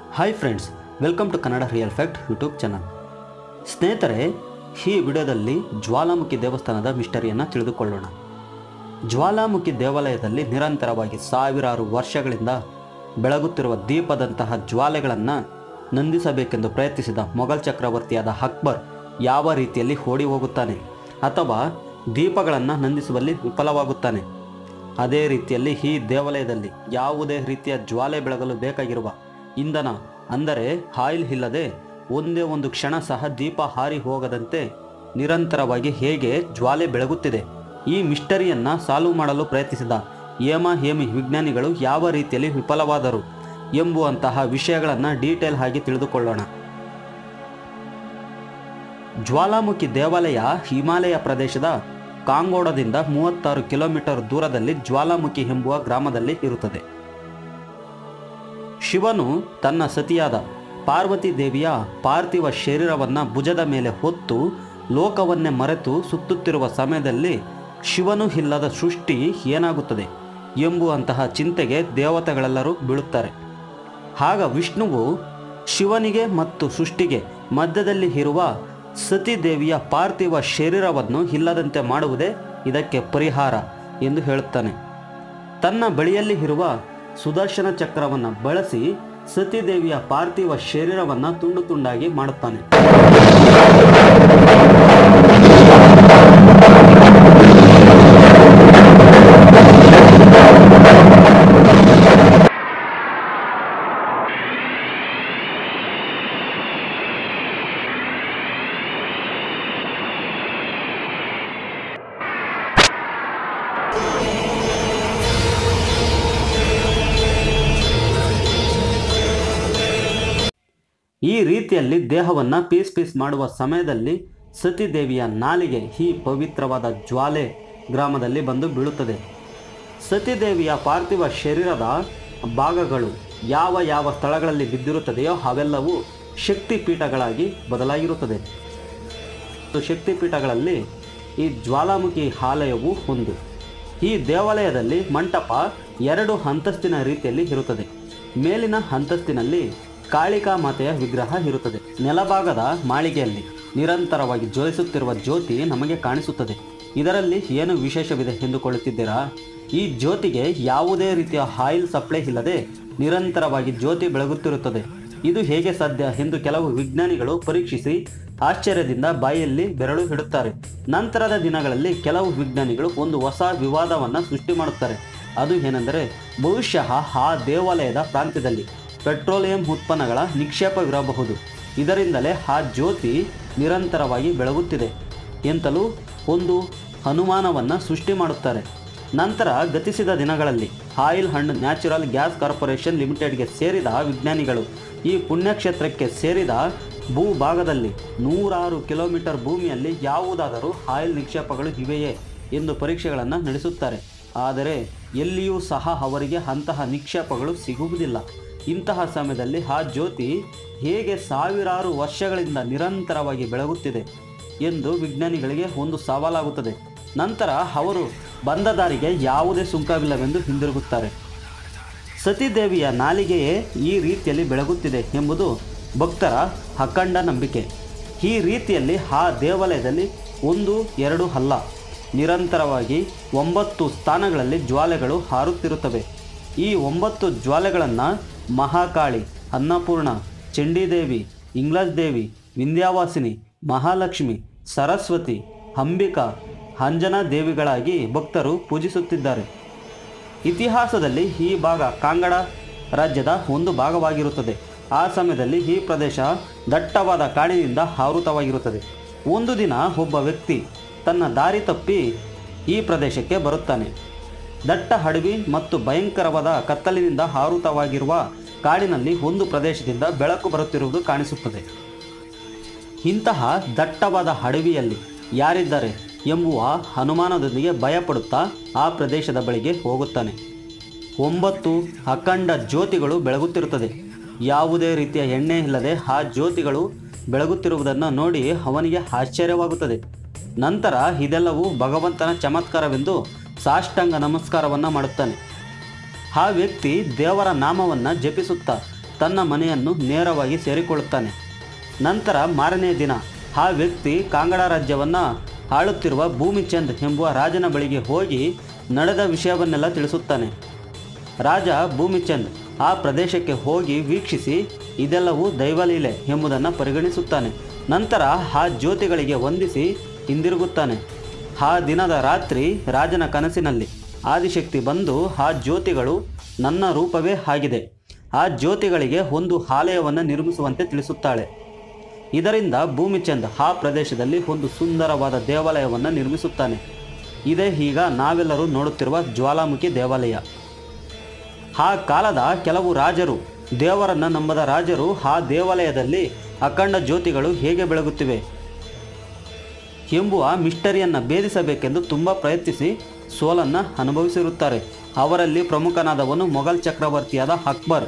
hi friends welcome to Kannada real fact YouTube channel ಸ್ನೇಹಿತರೆ ಈ ವಿಡಿಯೋದಲ್ಲಿ ಜ್ವಾಲಾಮುಖಿ ದೇವಸ್ಥಾನದ ಮಿಸ್ಟರಿಯನ್ನು ತಿಳಿದುಕೊಳ್ಳೋಣ ಜ್ವಾಲಾಮುಖಿ ದೇವಾಲಯದಲ್ಲಿ ನಿರಂತರವಾಗಿ ಸಾವಿರಾರು ವರ್ಷಗಳಿಂದ ಬೆಳಗುತ್ತಿರುವ ದೀಪದಂತಹ ಜ್ವಾಲೆಗಳನ್ನು ನಂದಿಸಬೇಕೆಂದು ಪ್ರಯತ್ನಿಸಿದ ಮೊಘಲ್ ಚಕ್ರವರ್ತಿಯಾದ ಅಕ್ಬರ್ ಯಾವ ರೀತಿಯಲ್ಲಿ ಓಡಿ ಹೋಗುತ್ತಾನೆ ಅಥವಾ ದೀಪಗಳನ್ನು ನಂದಿಸುವಲ್ಲಿ ವಿಫಲವಾಗುತ್ತಾನೆ ಅದೇ ರೀತಿಯಲ್ಲಿ ಈ ದೇವಾಲಯದಲ್ಲಿ ಯಾವುದೇ ರೀತಿಯ ಜ್ವಾಲೆ ಬೆಳಗಲು ಬೇಕಾಗಿರುವ ಇಂಧನ ಅಂದರೆ ಆಯಿಲ್ ಇಲ್ಲದೆ ಒಂದೇ ಒಂದು ಕ್ಷಣ ಸಹ ದೀಪ ಹಾರಿ ಹೋಗದಂತೆ ನಿರಂತರವಾಗಿ ಹೇಗೆ ಜ್ವಾಲೆ ಬೆಳಗುತ್ತಿದೆ ಈ ಮಿಸ್ಟರಿಯನ್ನು ಸಾಲ್ವ್ ಮಾಡಲು ಪ್ರಯತ್ನಿಸಿದ ಹೇಮ ಹೇಮಿ ವಿಜ್ಞಾನಿಗಳು ಯಾವ ರೀತಿಯಲ್ಲಿ ವಿಫಲವಾದರು ಎಂಬುವಂತಹ ವಿಷಯಗಳನ್ನು ಡೀಟೇಲ್ ಆಗಿ ತಿಳಿದುಕೊಳ್ಳೋಣ ಜ್ವಾಲಾಮುಖಿ ದೇವಾಲಯ ಹಿಮಾಲಯ ಪ್ರದೇಶದ ಕಾಂಗೋಡದಿಂದ ಮೂವತ್ತಾರು ಕಿಲೋಮೀಟರ್ ದೂರದಲ್ಲಿ ಜ್ವಾಲಾಮುಖಿ ಎಂಬುವ ಗ್ರಾಮದಲ್ಲಿ ಇರುತ್ತದೆ ಶಿವನು ತನ್ನ ಸತಿಯಾದ ಪಾರ್ವತಿ ದೇವಿಯ ಪಾರ್ಥಿವ ಶರೀರವನ್ನು ಭುಜದ ಮೇಲೆ ಹೊತ್ತು ಲೋಕವನ್ನೇ ಮರೆತು ಸುತ್ತುತ್ತಿರುವ ಸಮಯದಲ್ಲಿ ಶಿವನು ಇಲ್ಲದ ಸೃಷ್ಟಿ ಏನಾಗುತ್ತದೆ ಎಂಬುವಂತಹ ಚಿಂತೆಗೆ ದೇವತೆಗಳೆಲ್ಲರೂ ಬೀಳುತ್ತಾರೆ ಆಗ ವಿಷ್ಣುವು ಶಿವನಿಗೆ ಮತ್ತು ಸೃಷ್ಟಿಗೆ ಮಧ್ಯದಲ್ಲಿ ಇರುವ ಸತಿದೇವಿಯ ಪಾರ್ಥಿವ ಶರೀರವನ್ನು ಇಲ್ಲದಂತೆ ಮಾಡುವುದೇ ಇದಕ್ಕೆ ಪರಿಹಾರ ಎಂದು ಹೇಳುತ್ತಾನೆ ತನ್ನ ಬಳಿಯಲ್ಲಿ ಇರುವ ಸುದರ್ಶನ ಚಕ್ರವನ್ನು ಬಳಸಿ ಸತಿದೇವಿಯ ಪಾರ್ಥಿವ ಶರೀರವನ್ನು ತುಂಡು ತುಂಡಾಗಿ ಮಾಡುತ್ತಾನೆ ಈ ರೀತಿಯಲ್ಲಿ ದೇಹವನ್ನು ಪೀಸ್ ಪೀಸ್ ಮಾಡುವ ಸಮಯದಲ್ಲಿ ಸತಿದೇವಿಯ ನಾಲಿಗೆ ಈ ಪವಿತ್ರವಾದ ಜ್ವಾಲೆ ಗ್ರಾಮದಲ್ಲಿ ಬಂದು ಬೀಳುತ್ತದೆ ಸತಿದೇವಿಯ ಪಾರ್ಥಿವ ಶರೀರದ ಭಾಗಗಳು ಯಾವ ಯಾವ ಸ್ಥಳಗಳಲ್ಲಿ ಬಿದ್ದಿರುತ್ತದೆಯೋ ಅವೆಲ್ಲವೂ ಶಕ್ತಿಪೀಠಗಳಾಗಿ ಬದಲಾಗಿರುತ್ತದೆ ಮತ್ತು ಶಕ್ತಿಪೀಠಗಳಲ್ಲಿ ಈ ಜ್ವಾಲಾಮುಖಿ ಆಲಯವು ಒಂದು ಈ ದೇವಾಲಯದಲ್ಲಿ ಮಂಟಪ ಎರಡು ಅಂತಸ್ತಿನ ರೀತಿಯಲ್ಲಿ ಇರುತ್ತದೆ ಮೇಲಿನ ಅಂತಸ್ತಿನಲ್ಲಿ ಕಾಳಿಕಾ ಮಾತೆಯ ವಿಗ್ರಹ ಇರುತ್ತದೆ ನೆಲಭಾಗದ ಮಾಳಿಗೆಯಲ್ಲಿ ನಿರಂತರವಾಗಿ ಜ್ವಲಿಸುತ್ತಿರುವ ಜ್ಯೋತಿ ನಮಗೆ ಕಾಣಿಸುತ್ತದೆ ಇದರಲ್ಲಿ ಏನು ವಿಶೇಷವಿದೆ ಎಂದುಕೊಳ್ಳುತ್ತಿದ್ದೀರಾ ಈ ಜ್ಯೋತಿಗೆ ಯಾವುದೇ ರೀತಿಯ ಆಯಿಲ್ ಸಪ್ಲೈ ಇಲ್ಲದೆ ನಿರಂತರವಾಗಿ ಜ್ಯೋತಿ ಬೆಳಗುತ್ತಿರುತ್ತದೆ ಇದು ಹೇಗೆ ಸಾಧ್ಯ ಎಂದು ಕೆಲವು ವಿಜ್ಞಾನಿಗಳು ಪರೀಕ್ಷಿಸಿ ಆಶ್ಚರ್ಯದಿಂದ ಬಾಯಲ್ಲಿ ಬೆರಳು ಇಡುತ್ತಾರೆ ನಂತರದ ದಿನಗಳಲ್ಲಿ ಕೆಲವು ವಿಜ್ಞಾನಿಗಳು ಒಂದು ಹೊಸ ವಿವಾದವನ್ನು ಸೃಷ್ಟಿ ಮಾಡುತ್ತಾರೆ ಅದು ಏನೆಂದರೆ ಬಹುಶಃ ಆ ದೇವಾಲಯದ ಪ್ರಾಂತ್ಯದಲ್ಲಿ ಪೆಟ್ರೋಲಿಯಂ ಉತ್ಪನ್ನಗಳ ನಿಕ್ಷೇಪವಿರಬಹುದು ಇದರಿಂದಲೇ ಆ ಜ್ಯೋತಿ ನಿರಂತರವಾಗಿ ಬೆಳಗುತ್ತಿದೆ ಎಂತಲೂ ಒಂದು ಅನುಮಾನವನ್ನು ಸೃಷ್ಟಿ ಮಾಡುತ್ತಾರೆ ನಂತರ ಗತಿಸಿದ ದಿನಗಳಲ್ಲಿ oil and natural gas corporation ಲಿಮಿಟೆಡ್ಗೆ ಸೇರಿದ ವಿಜ್ಞಾನಿಗಳು ಈ ಪುಣ್ಯಕ್ಷೇತ್ರಕ್ಕೆ ಸೇರಿದ ಭೂಭಾಗದಲ್ಲಿ ನೂರಾರು ಕಿಲೋಮೀಟರ್ ಭೂಮಿಯಲ್ಲಿ ಯಾವುದಾದರೂ ಆಯಿಲ್ ನಿಕ್ಷೇಪಗಳು ಇವೆಯೇ ಎಂದು ಪರೀಕ್ಷೆಗಳನ್ನು ನಡೆಸುತ್ತಾರೆ ಆದರೆ ಎಲ್ಲಿಯೂ ಸಹ ಅವರಿಗೆ ಅಂತಹ ನಿಕ್ಷೇಪಗಳು ಸಿಗುವುದಿಲ್ಲ ಇಂತಹ ಸಮಯದಲ್ಲಿ ಆ ಜ್ಯೋತಿ ಹೇಗೆ ಸಾವಿರಾರು ವರ್ಷಗಳಿಂದ ನಿರಂತರವಾಗಿ ಬೆಳಗುತ್ತಿದೆ ಎಂದು ವಿಜ್ಞಾನಿಗಳಿಗೆ ಒಂದು ಸವಾಲಾಗುತ್ತದೆ ನಂತರ ಅವರು ಬಂದ ದಾರಿಗೆ ಯಾವುದೇ ಸುಂಕವಿಲ್ಲವೆಂದು ಹಿಂದಿರುಗುತ್ತಾರೆ ಸತಿದೇವಿಯ ನಾಲಿಗೆಯೇ ಈ ರೀತಿಯಲ್ಲಿ ಬೆಳಗುತ್ತಿದೆ ಎಂಬುದು ಭಕ್ತರ ಅಖಂಡ ನಂಬಿಕೆ ಈ ರೀತಿಯಲ್ಲಿ ಆ ದೇವಾಲಯದಲ್ಲಿ ಒಂದು ಎರಡು ಅಲ್ಲ ನಿರಂತರವಾಗಿ ಒಂಬತ್ತು ಸ್ಥಾನಗಳಲ್ಲಿ ಜ್ವಾಲೆಗಳು ಹಾರುತ್ತಿರುತ್ತವೆ ಈ ಒಂಬತ್ತು ಜ್ವಾಲೆಗಳನ್ನು ಮಹಾಕಾಳಿ ಅನ್ನಪೂರ್ಣ ಚಂಡೀದೇವಿ ಇಂಗ್ಲಜ್ ದೇವಿ ವಿಂಧ್ಯಾವಾಸಿನಿ ಮಹಾಲಕ್ಷ್ಮಿ ಸರಸ್ವತಿ ಅಂಬಿಕಾ ಅಂಜನಾ ದೇವಿಗಳಾಗಿ ಭಕ್ತರು ಪೂಜಿಸುತ್ತಿದ್ದಾರೆ ಇತಿಹಾಸದಲ್ಲಿ ಈ ಭಾಗ ಕಾಂಗಡ ರಾಜ್ಯದ ಒಂದು ಭಾಗವಾಗಿರುತ್ತದೆ ಆ ಸಮಯದಲ್ಲಿ ಈ ಪ್ರದೇಶ ದಟ್ಟವಾದ ಕಾಡಿನಿಂದ ಆವೃತವಾಗಿರುತ್ತದೆ ಒಂದು ದಿನ ಒಬ್ಬ ವ್ಯಕ್ತಿ ತನ್ನ ದಾರಿ ತಪ್ಪಿ ಈ ಪ್ರದೇಶಕ್ಕೆ ಬರುತ್ತಾನೆ ದಟ್ಟ ಅಡವಿ ಮತ್ತು ಭಯಂಕರವಾದ ಕತ್ತಲಿನಿಂದ ಆವೃತವಾಗಿರುವ ಕಾಡಿನಲ್ಲಿ ಒಂದು ಪ್ರದೇಶದಿಂದ ಬೆಳಕು ಬರುತ್ತಿರುವುದು ಕಾಣಿಸುತ್ತದೆ ಇಂತಹ ದಟ್ಟವಾದ ಅಡವಿಯಲ್ಲಿ ಯಾರಿದ್ದಾರೆ ಎಂಬುವ ಅನುಮಾನದೊಂದಿಗೆ ಭಯಪಡುತ್ತಾ ಆ ಪ್ರದೇಶದ ಬಳಿಗೆ ಹೋಗುತ್ತಾನೆ ಒಂಬತ್ತು ಅಖಂಡ ಜ್ಯೋತಿಗಳು ಬೆಳಗುತ್ತಿರುತ್ತದೆ ಯಾವುದೇ ರೀತಿಯ ಎಣ್ಣೆ ಇಲ್ಲದೆ ಆ ಜ್ಯೋತಿಗಳು ಬೆಳಗುತ್ತಿರುವುದನ್ನು ನೋಡಿ ಅವನಿಗೆ ಆಶ್ಚರ್ಯವಾಗುತ್ತದೆ ನಂತರ ಇದೆಲ್ಲವೂ ಭಗವಂತನ ಚಮತ್ಕಾರವೆಂದು ಸಾಷ್ಟಾಂಗ ನಮಸ್ಕಾರವನ್ನು ಮಾಡುತ್ತಾನೆ ಆ ವ್ಯಕ್ತಿ ದೇವರ ನಾಮವನ್ನು ಜಪಿಸುತ್ತಾ ತನ್ನ ಮನೆಯನ್ನು ನೇರವಾಗಿ ಸೇರಿಕೊಳ್ಳುತ್ತಾನೆ ನಂತರ ಮಾರನೇ ದಿನ ಆ ವ್ಯಕ್ತಿ ಕಾಂಗಡ ರಾಜ್ಯವನ್ನು ಆಳುತ್ತಿರುವ ಭೂಮಿಚಂದ್ ಎಂಬುವ ರಾಜನ ಬಳಿಗೆ ಹೋಗಿ ನಡೆದ ವಿಷಯವನ್ನೆಲ್ಲ ತಿಳಿಸುತ್ತಾನೆ ರಾಜ ಭೂಮಿಚಂದ್ ಆ ಪ್ರದೇಶಕ್ಕೆ ಹೋಗಿ ವೀಕ್ಷಿಸಿ ಇದೆಲ್ಲವೂ ದೈವಲೀಲೆ ಎಂಬುದನ್ನು ಪರಿಗಣಿಸುತ್ತಾನೆ ನಂತರ ಆ ಜ್ಯೋತಿಗಳಿಗೆ ವಂದಿಸಿ ಹಿಂದಿರುಗುತ್ತಾನೆ ಆ ದಿನದ ರಾತ್ರಿ ರಾಜನ ಕನಸಿನಲ್ಲಿ ಆದಿಶಕ್ತಿ ಬಂದು ಆ ಜ್ಯೋತಿಗಳು ನನ್ನ ರೂಪವೇ ಆಗಿದೆ ಆ ಜ್ಯೋತಿಗಳಿಗೆ ಒಂದು ಆಲಯವನ್ನು ನಿರ್ಮಿಸುವಂತೆ ತಿಳಿಸುತ್ತಾಳೆ ಇದರಿಂದ ಭೂಮಿಚಂದ್ ಆ ಪ್ರದೇಶದಲ್ಲಿ ಒಂದು ಸುಂದರವಾದ ದೇವಾಲಯವನ್ನು ನಿರ್ಮಿಸುತ್ತಾನೆ ಇದೇ ಈಗ ನಾವೆಲ್ಲರೂ ನೋಡುತ್ತಿರುವ ಜ್ವಾಲಾಮುಖಿ ದೇವಾಲಯ ಆ ಕಾಲದ ಕೆಲವು ರಾಜರು ದೇವರನ್ನು ನಂಬದ ರಾಜರು ಆ ದೇವಾಲಯದಲ್ಲಿ ಅಖಂಡ ಜ್ಯೋತಿಗಳು ಹೇಗೆ ಬೆಳಗುತ್ತಿವೆ ಎಂಬುವ ಮಿಸ್ಟರಿಯನ್ನು ಭೇದಿಸಬೇಕೆಂದು ತುಂಬ ಪ್ರಯತ್ನಿಸಿ ಸೋಲನ್ನು ಅನುಭವಿಸಿರುತ್ತಾರೆ ಅವರಲ್ಲಿ ಪ್ರಮುಖನಾದವನು ಮೊಘಲ್ ಚಕ್ರವರ್ತಿಯಾದ ಅಕ್ಬರ್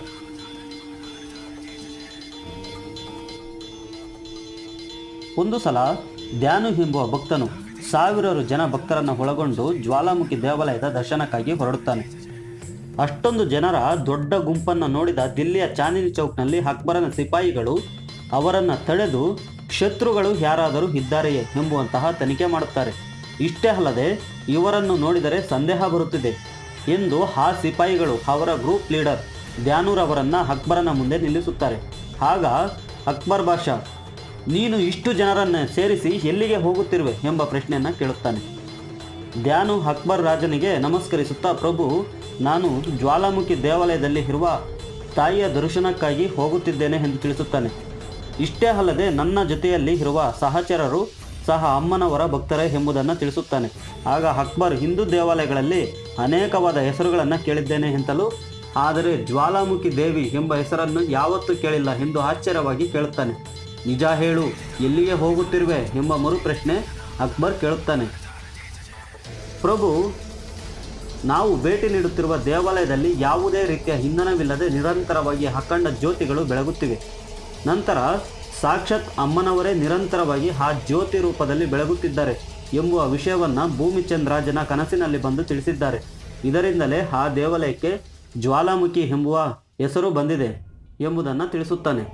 ಒಂದು ಸಲ ಧ್ಯಾನು ಎಂಬುವ ಭಕ್ತನು ಸಾವಿರಾರು ಜನ ಭಕ್ತರನ್ನು ಒಳಗೊಂಡು ಜ್ವಾಲಾಮುಖಿ ದೇವಾಲಯದ ದರ್ಶನಕ್ಕಾಗಿ ಹೊರಡುತ್ತಾನೆ ಅಷ್ಟೊಂದು ಜನರ ದೊಡ್ಡ ಗುಂಪನ್ನು ನೋಡಿದ ದಿಲ್ಲಿಯ ಚಾಂದಿನಿ ಚೌಕ್ನಲ್ಲಿ ಅಕ್ಬರನ ಸಿಪಾಯಿಗಳು ಅವರನ್ನು ತಡೆದು ಶತ್ರುಗಳು ಯಾರಾದರೂ ಇದ್ದಾರೆಯೇ ಎಂಬುವಂತಹ ತನಿಖೆ ಮಾಡುತ್ತಾರೆ ಇಷ್ಟೇ ಅಲ್ಲದೆ ಇವರನ್ನು ನೋಡಿದರೆ ಸಂದೇಹ ಬರುತ್ತಿದೆ ಎಂದು ಆ ಸಿಪಾಯಿಗಳು ಅವರ ಗ್ರೂಪ್ ಲೀಡರ್ ಧ್ಯಾನೂರ್ ಅವರನ್ನು ಅಕ್ಬರನ ಮುಂದೆ ನಿಲ್ಲಿಸುತ್ತಾರೆ ಆಗ ಅಕ್ಬರ್ ಬಾಷಾ ನೀನು ಇಷ್ಟು ಜನರನ್ನು ಸೇರಿಸಿ ಎಲ್ಲಿಗೆ ಹೋಗುತ್ತಿರುವೆ ಎಂಬ ಪ್ರಶ್ನೆಯನ್ನು ಕೇಳುತ್ತಾನೆ ಧ್ಯಾನು ಅಕ್ಬರ್ ರಾಜನಿಗೆ ನಮಸ್ಕರಿಸುತ್ತಾ ಪ್ರಭು ನಾನು ಜ್ವಾಲಾಮುಖಿ ದೇವಾಲಯದಲ್ಲಿ ಇರುವ ತಾಯಿಯ ದರ್ಶನಕ್ಕಾಗಿ ಹೋಗುತ್ತಿದ್ದೇನೆ ಎಂದು ತಿಳಿಸುತ್ತಾನೆ ಇಷ್ಟೇ ಅಲ್ಲದೆ ನನ್ನ ಜೊತೆಯಲ್ಲಿ ಇರುವ ಸಹಚರರು ಸಹ ಅಮ್ಮನವರ ಭಕ್ತರೇ ಎಂಬುದನ್ನು ತಿಳಿಸುತ್ತಾನೆ ಆಗ ಅಕ್ಬರ್ ಹಿಂದೂ ದೇವಾಲಯಗಳಲ್ಲಿ ಅನೇಕವಾದ ಹೆಸರುಗಳನ್ನು ಕೇಳಿದ್ದೇನೆ ಎಂತಲೂ ಆದರೆ ಜ್ವಾಲಾಮುಖಿ ದೇವಿ ಎಂಬ ಹೆಸರನ್ನು ಯಾವತ್ತೂ ಕೇಳಿಲ್ಲ ಎಂದು ಆಶ್ಚರ್ಯವಾಗಿ ಕೇಳುತ್ತಾನೆ ನಿಜ ಹೇಳು ಎಲ್ಲಿಗೆ ಹೋಗುತ್ತಿರುವೆ ಎಂಬ ಮರು ಪ್ರಶ್ನೆ ಅಕ್ಬರ್ ಕೇಳುತ್ತಾನೆ ಪ್ರಭು ನಾವು ಭೇಟಿ ನೀಡುತ್ತಿರುವ ದೇವಾಲಯದಲ್ಲಿ ಯಾವುದೇ ರೀತಿಯ ಇಂಧನವಿಲ್ಲದೆ ನಿರಂತರವಾಗಿ ಅಖಂಡ ಜ್ಯೋತಿಗಳು ಬೆಳಗುತ್ತಿವೆ ನಂತರ ಸಾಕ್ಷಾತ್ ಅಮ್ಮನವರೇ ನಿರಂತರವಾಗಿ ಆ ಜ್ಯೋತಿ ರೂಪದಲ್ಲಿ ಬೆಳಗುತ್ತಿದ್ದಾರೆ ಎಂಬುವ ವಿಷಯವನ್ನು ಭೂಮಿಚಂದ್ ರಾಜನ ಕನಸಿನಲ್ಲಿ ಬಂದು ತಿಳಿಸಿದ್ದಾರೆ ಇದರಿಂದಲೇ ಆ ದೇವಾಲಯಕ್ಕೆ ಜ್ವಾಲಾಮುಖಿ ಎಂಬುವ ಹೆಸರು ಬಂದಿದೆ ಎಂಬುದನ್ನು ತಿಳಿಸುತ್ತಾನೆ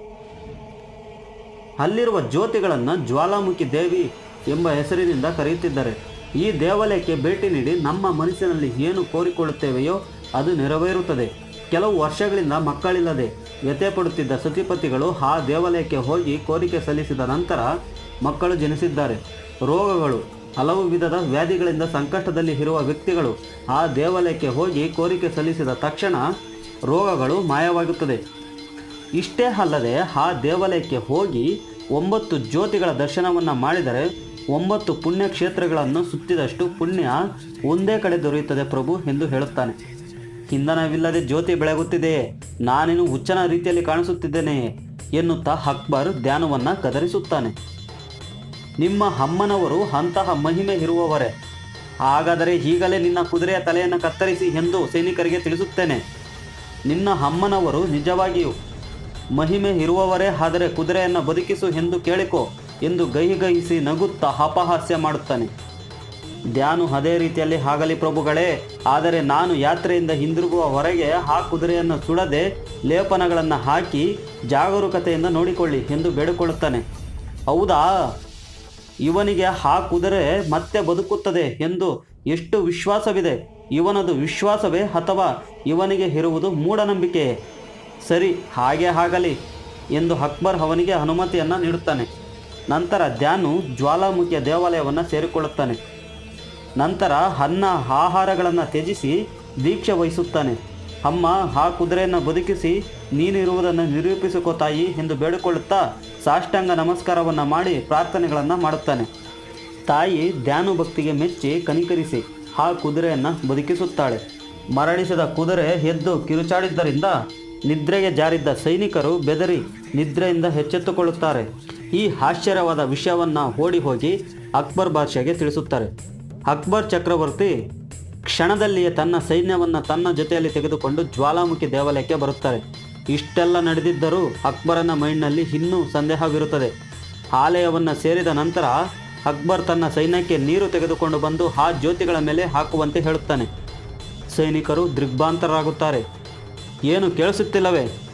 ಅಲ್ಲಿರುವ ಜ್ಯೋತಿಗಳನ್ನು ಜ್ವಾಲಾಮುಖಿ ದೇವಿ ಎಂಬ ಹೆಸರಿನಿಂದ ಕರೆಯುತ್ತಿದ್ದಾರೆ ಈ ದೇವಾಲಯಕ್ಕೆ ಭೇಟಿ ನೀಡಿ ನಮ್ಮ ಮನಸ್ಸಿನಲ್ಲಿ ಏನು ಕೋರಿಕೊಳ್ಳುತ್ತೇವೆಯೋ ಅದು ನೆರವೇರುತ್ತದೆ ಕೆಲವು ವರ್ಷಗಳಿಂದ ಮಕ್ಕಳಿಲ್ಲದೆ ವ್ಯಥೆ ಪಡುತ್ತಿದ್ದ ಸತಿಪತಿಗಳು ಆ ದೇವಾಲಯಕ್ಕೆ ಹೋಗಿ ಕೋರಿಕೆ ಸಲ್ಲಿಸಿದ ನಂತರ ಮಕ್ಕಳು ಜನಿಸಿದ್ದಾರೆ ರೋಗಗಳು ಹಲವು ವಿಧದ ವ್ಯಾಧಿಗಳಿಂದ ಸಂಕಷ್ಟದಲ್ಲಿ ಇರುವ ವ್ಯಕ್ತಿಗಳು ಆ ದೇವಾಲಯಕ್ಕೆ ಹೋಗಿ ಕೋರಿಕೆ ಸಲ್ಲಿಸಿದ ತಕ್ಷಣ ರೋಗಗಳು ಮಾಯವಾಗುತ್ತದೆ ಇಷ್ಟೇ ಅಲ್ಲದೆ ಆ ದೇವಾಲಯಕ್ಕೆ ಹೋಗಿ ಒಂಬತ್ತು ಜ್ಯೋತಿಗಳ ದರ್ಶನವನ್ನು ಮಾಡಿದರೆ ಒಂಬತ್ತು ಪುಣ್ಯ ಕ್ಷೇತ್ರಗಳನ್ನು ಸುತ್ತಿದಷ್ಟು ಪುಣ್ಯ ಒಂದೇ ಕಡೆ ದೊರೆಯುತ್ತದೆ ಪ್ರಭು ಎಂದು ಹೇಳುತ್ತಾನೆ ಇಂಧನವಿಲ್ಲದೆ ಜ್ಯೋತಿ ಬೆಳಗುತ್ತಿದೆ ನಾನೇನು ಹುಚ್ಚನ ರೀತಿಯಲ್ಲಿ ಕಾಣಿಸುತ್ತಿದ್ದೇನೆ ಎನ್ನುತ್ತಾ ಅಕ್ಬರ್ ಧ್ಯಾನವನ್ನು ಕದರಿಸುತ್ತಾನೆ ನಿಮ್ಮ ಅಮ್ಮನವರು ಅಂತಹ ಮಹಿಮೆ ಇರುವವರೇ ಹಾಗಾದರೆ ಈಗಲೇ ನಿನ್ನ ಕುದುರೆಯ ತಲೆಯನ್ನು ಕತ್ತರಿಸಿ ಎಂದು ಸೈನಿಕರಿಗೆ ತಿಳಿಸುತ್ತೇನೆ ನಿನ್ನ ಅಮ್ಮನವರು ನಿಜವಾಗಿಯೂ ಮಹಿಮೆ ಇರುವವರೇ ಆದರೆ ಕುದುರೆಯನ್ನು ಬದುಕಿಸು ಎಂದು ಕೇಳಿಕೋ ಎಂದು ಗಹಿಗಹಿಸಿ ನಗುತ್ತಾ ಅಪಹಾಸ್ಯ ಮಾಡುತ್ತಾನೆ ಧ್ಯಾನು ಅದೇ ರೀತಿಯಲ್ಲಿ ಆಗಲಿ ಪ್ರಭುಗಳೇ ಆದರೆ ನಾನು ಯಾತ್ರೆಯಿಂದ ಹಿಂದಿರುಗುವವರೆಗೆ ಆ ಕುದುರೆಯನ್ನು ಸುಡದೆ ಲೇಪನಗಳನ್ನು ಹಾಕಿ ಜಾಗರೂಕತೆಯಿಂದ ನೋಡಿಕೊಳ್ಳಿ ಎಂದು ಬೇಡಿಕೊಳ್ಳುತ್ತಾನೆ ಹೌದಾ ಇವನಿಗೆ ಆ ಕುದುರೆ ಮತ್ತೆ ಬದುಕುತ್ತದೆ ಎಂದು ಎಷ್ಟು ವಿಶ್ವಾಸವಿದೆ ಇವನದು ವಿಶ್ವಾಸವೇ ಅಥವಾ ಇವನಿಗೆ ಇರುವುದು ಮೂಢನಂಬಿಕೆಯೇ ಸರಿ ಹಾಗೆ ಆಗಲಿ ಎಂದು ಅಕ್ಬರ್ ಅವನಿಗೆ ಅನುಮತಿಯನ್ನು ನೀಡುತ್ತಾನೆ ನಂತರ ಧ್ಯಾನು ಜ್ವಾಲಾಮುಖಿಯ ದೇವಾಲಯವನ್ನು ಸೇರಿಕೊಳ್ಳುತ್ತಾನೆ ನಂತರ ಅನ್ನ ಆಹಾರಗಳನ್ನು ತ್ಯಜಿಸಿ ದೀಕ್ಷೆ ವಹಿಸುತ್ತಾನೆ ಅಮ್ಮ ಆ ಕುದುರೆಯನ್ನು ಬದುಕಿಸಿ ನೀನಿರುವುದನ್ನು ನಿರೂಪಿಸಿಕೋ ತಾಯಿ ಎಂದು ಬೇಡಿಕೊಳ್ಳುತ್ತಾ ಸಾಷ್ಟಾಂಗ ನಮಸ್ಕಾರವನ್ನು ಮಾಡಿ ಪ್ರಾರ್ಥನೆಗಳನ್ನು ಮಾಡುತ್ತಾನೆ ತಾಯಿ ಧ್ಯಾನು ಭಕ್ತಿಗೆ ಮೆಚ್ಚಿ ಕನಿಕರಿಸಿ ಆ ಕುದುರೆಯನ್ನು ಬದುಕಿಸುತ್ತಾಳೆ ಮರಳಿಸಿದ ಕುದುರೆ ಎದ್ದು ಕಿರುಚಾಡಿದ್ದರಿಂದ ನಿದ್ರೆಗೆ ಜಾರಿದ್ದ ಸೈನಿಕರು ಬೆದರಿ ನಿದ್ರೆಯಿಂದ ಎಚ್ಚೆತ್ತುಕೊಳ್ಳುತ್ತಾರೆ ಈ ಆಶ್ಚರ್ಯವಾದ ವಿಷಯವನ್ನು ಓಡಿ ಹೋಗಿ ಅಕ್ಬರ್ ಬಾದ್ಶಾಗೆ ತಿಳಿಸುತ್ತಾರೆ ಅಕ್ಬರ್ ಚಕ್ರವರ್ತಿ ಕ್ಷಣದಲ್ಲಿಯೇ ತನ್ನ ಸೈನ್ಯವನ್ನು ತನ್ನ ಜೊತೆಯಲ್ಲಿ ತೆಗೆದುಕೊಂಡು ಜ್ವಾಲಾಮುಖಿ ದೇವಾಲಯಕ್ಕೆ ಬರುತ್ತಾರೆ ಇಷ್ಟೆಲ್ಲ ನಡೆದಿದ್ದರೂ ಅಕ್ಬರನ ಮೈಂಡ್ನಲ್ಲಿ ಇನ್ನೂ ಸಂದೇಹವಿರುತ್ತದೆ ಆಲಯವನ್ನು ಸೇರಿದ ನಂತರ ಅಕ್ಬರ್ ತನ್ನ ಸೈನ್ಯಕ್ಕೆ ನೀರು ತೆಗೆದುಕೊಂಡು ಬಂದು ಆ ಜ್ಯೋತಿಗಳ ಮೇಲೆ ಹಾಕುವಂತೆ ಹೇಳುತ್ತಾನೆ ಸೈನಿಕರು ದಿಗ್ಭ್ರಾಂತರಾಗುತ್ತಾರೆ ಏನು ಕೇಳಿಸುತ್ತಿಲ್ಲವೇ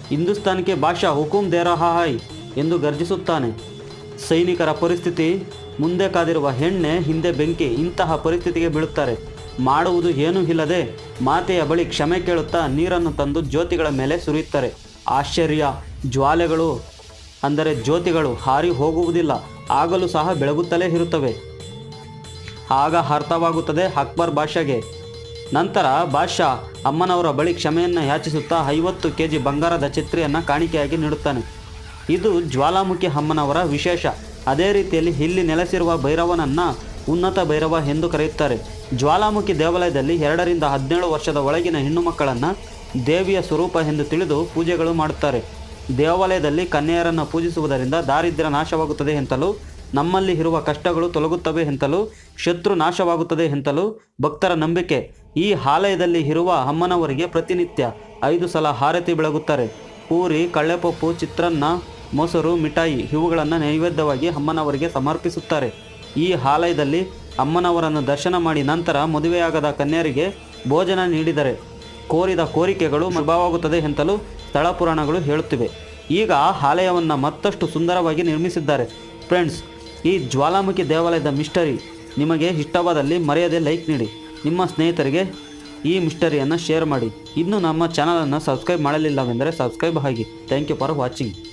ಹಿಂದೂಸ್ತಾನ್ಗೆ ಭಾಷಾ ಹುಕುಂ ದೇ ರಹಾ ಹೈ ಎಂದು ಗರ್ಜಿಸುತ್ತಾನೆ ಸೈನಿಕರ ಪರಿಸ್ಥಿತಿ ಮುಂದೆ ಕಾದಿರುವ ಎಣ್ಣೆ ಹಿಂದೆ ಬೆಂಕಿ ಇಂತಹ ಪರಿಸ್ಥಿತಿಗೆ ಬೀಳುತ್ತಾರೆ ಮಾಡುವುದು ಏನೂ ಇಲ್ಲದೆ ಮಾತೆಯ ಬಳಿ ಕ್ಷಮೆ ಕೇಳುತ್ತಾ ನೀರನ್ನು ತಂದು ಜ್ಯೋತಿಗಳ ಮೇಲೆ ಸುರಿಯುತ್ತಾರೆ ಆಶ್ಚರ್ಯ ಜ್ವಾಲೆಗಳು ಅಂದರೆ ಜ್ಯೋತಿಗಳು ಹಾರಿ ಹೋಗುವುದಿಲ್ಲ ಆಗಲೂ ಸಹ ಬೆಳಗುತ್ತಲೇ ಇರುತ್ತವೆ ಆಗ ಅರ್ಥವಾಗುತ್ತದೆ ಅಕ್ಬರ್ ಬಾಷಾಗೆ ನಂತರ ಬಾಷಾ ಅಮ್ಮನವರ ಬಳಿ ಕ್ಷಮೆಯನ್ನು ಯಾಚಿಸುತ್ತಾ ಐವತ್ತು ಕೆ ಜಿ ಬಂಗಾರದ ಛತ್ರಿಯನ್ನು ಕಾಣಿಕೆಯಾಗಿ ನೀಡುತ್ತಾನೆ ಇದು ಜ್ವಾಲಾಮುಖಿ ಅಮ್ಮನವರ ವಿಶೇಷ ಅದೇ ರೀತಿಯಲ್ಲಿ ಇಲ್ಲಿ ನೆಲೆಸಿರುವ ಭೈರವನನ್ನ ಉನ್ನತ ಭೈರವ ಎಂದು ಕರೆಯುತ್ತಾರೆ ಜ್ವಾಲಾಮುಖಿ ದೇವಾಲಯದಲ್ಲಿ ಎರಡರಿಂದ ಹದಿನೇಳು ವರ್ಷದ ಒಳಗಿನ ಹೆಣ್ಣು ಮಕ್ಕಳನ್ನು ದೇವಿಯ ಸ್ವರೂಪ ಎಂದು ತಿಳಿದು ಪೂಜೆಗಳು ಮಾಡುತ್ತಾರೆ ದೇವಾಲಯದಲ್ಲಿ ಕನ್ಯೆಯರನ್ನು ಪೂಜಿಸುವುದರಿಂದ ದಾರಿದ್ರ್ಯ ನಾಶವಾಗುತ್ತದೆ ಎಂತಲೂ ನಮ್ಮಲ್ಲಿ ಇರುವ ಕಷ್ಟಗಳು ತೊಲಗುತ್ತವೆ ಎಂತಲೂ ಶತ್ರು ನಾಶವಾಗುತ್ತದೆ ಎಂತಲೂ ಭಕ್ತರ ನಂಬಿಕೆ ಈ ಆಲಯದಲ್ಲಿ ಇರುವ ಅಮ್ಮನವರಿಗೆ ಪ್ರತಿನಿತ್ಯ ಐದು ಸಲ ಹಾರತಿ ಬೆಳಗುತ್ತಾರೆ ಪೂರಿ ಕಳ್ಳೆಪಪ್ಪು ಚಿತ್ರಾನ್ನ ಮೊಸರು ಮಿಠಾಯಿ ಇವುಗಳನ್ನು ನೈವೇದ್ಯವಾಗಿ ಅಮ್ಮನವರಿಗೆ ಸಮರ್ಪಿಸುತ್ತಾರೆ ಈ ಆಲಯದಲ್ಲಿ ಅಮ್ಮನವರನ್ನು ದರ್ಶನ ಮಾಡಿ ನಂತರ ಮದುವೆಯಾಗದ ಕನ್ಯರಿಗೆ ಭೋಜನ ನೀಡಿದರೆ ಕೋರಿದ ಕೋರಿಕೆಗಳು ಮೃಭಾವಾಗುತ್ತದೆ ಎಂತಲೂ ಸ್ಥಳ ಪುರಾಣಗಳು ಹೇಳುತ್ತಿವೆ ಈಗ ಆಲಯವನ್ನು ಮತ್ತಷ್ಟು ಸುಂದರವಾಗಿ ನಿರ್ಮಿಸಿದ್ದಾರೆ ಫ್ರೆಂಡ್ಸ್ ಈ ಜ್ವಾಲಾಮುಖಿ ದೇವಾಲಯದ ಮಿಸ್ಟರಿ ನಿಮಗೆ ಇಷ್ಟವಾದಲ್ಲಿ ಮರೆಯದೆ ಲೈಕ್ ನೀಡಿ ನಿಮ್ಮ ಸ್ನೇಹಿತರಿಗೆ ಈ ಮಿಸ್ಟರಿಯನ್ನು ಶೇರ್ ಮಾಡಿ ಇನ್ನು ನಮ್ಮ ಚಾನಲನ್ನು ಸಬ್ಸ್ಕ್ರೈಬ್ ಮಾಡಲಿಲ್ಲವೆಂದರೆ ಸಬ್ಸ್ಕ್ರೈಬ್ ಆಗಿ ಥ್ಯಾಂಕ್ ಯು ಫಾರ್ ವಾಚಿಂಗ್